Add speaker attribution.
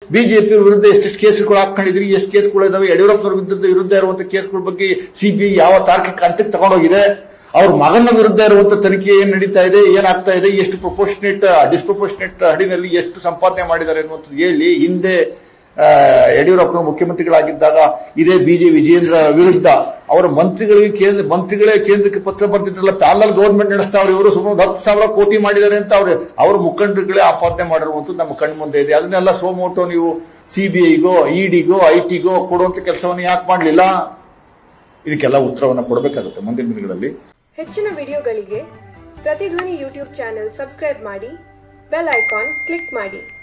Speaker 1: BJP ವಿರುದ್ಧ ಎಷ್ಟೆಷ್ಟು ಕೇಸ್ಗಳು ಹಾಕೊಂಡಿದ್ರಿ ಎಷ್ಟು ಕೇಸ್ಗಳು ಇದಾವೆ ಯಡಿಯೂರಪ್ಪನವ್ರ ವಿರುದ್ಧ ವಿರುದ್ಧ ಇರುವಂತ ಕೇಸ್ಗಳ ಬಗ್ಗೆ ಸಿಬಿಐ ಯಾವ ತಾರ್ಕಿಕ ಹಂತಕ್ಕೆ ತಗೊಂಡೋಗಿದೆ ಅವ್ರ ಮಗನ ವಿರುದ್ಧ ಇರುವಂತ ತನಿಖೆ ಏನ್ ನಡೀತಾ ಇದೆ ಏನಾಗ್ತಾ ಇದೆ ಎಷ್ಟು ಪ್ರೊಪೋರ್ಷನೇಟ್ ಡಿಸ್ಪ್ರೊಪೋರ್ಷನೇಟ್ ಹಡಿನಲ್ಲಿ ಎಷ್ಟು ಸಂಪಾದನೆ ಮಾಡಿದ್ದಾರೆ ಅನ್ನುವಂಥದ್ದು ಹೇಳಿ ಹಿಂದೆ ಆ, ಯಡಿಯೂರಪ್ಪನ ಮುಖ್ಯಮಂತ್ರಿಗಳಾಗಿದ್ದಾಗ ಇದೇ ಬಿಜೆ ವಿಜಯೇಂದ್ರ ವಿರುದ್ಧ ಅವರ ಮಂತ್ರಿಗಳಿಗೆ ಕೇಂದ್ರ ಮಂತ್ರಿಗಳೇ ಕೇಂದ್ರಕ್ಕೆ ಪತ್ರ ಬರ್ತಿದ್ರಲ್ಲ ಪ್ಯಾನಲ್ ಗೌರ್ಮೆಂಟ್ ನಡೆಸ್ತಾವ್ರೆ ಇವರು ಸುಮಾರು ಒಂದು ಹತ್ತು ಸಾವಿರ ಕೋಟಿ ಮಾಡಿದ್ದಾರೆ ಅಂತ ಅವ್ರು ಅವ್ರ ಮುಖಂಡರುಗಳೇ ಆಪಾದನೆ ಮಾಡಿರುವಂತದ್ದು ನಮ್ಮ ಕಣ್ಣು ಮುಂದೆ ಇದೆ ಅದನ್ನೆಲ್ಲ ಸೋಮೋಟೋ ನೀವು ಸಿಬಿಐಗೋ ಇಡಿಗೋ ಐ ಟಿಗೋ ಕೊಡುವಂತ ಕೆಲಸವನ್ನು ಯಾಕೆ ಮಾಡಲಿಲ್ಲ ಇದಕ್ಕೆಲ್ಲ ಉತ್ತರವನ್ನು ಕೊಡಬೇಕಾಗುತ್ತೆ ಮುಂದಿನ ದಿನಗಳಲ್ಲಿ
Speaker 2: ಹೆಚ್ಚಿನ ವಿಡಿಯೋಗಳಿಗೆ ಪ್ರತಿಧ್ವನಿ ಯೂಟ್ಯೂಬ್ ಚಾನೆಲ್ ಸಬ್ಸ್ಕ್ರೈಬ್ ಮಾಡಿ ಬೆಲ್ ಐಕಾನ್ ಕ್ಲಿಕ್ ಮಾಡಿ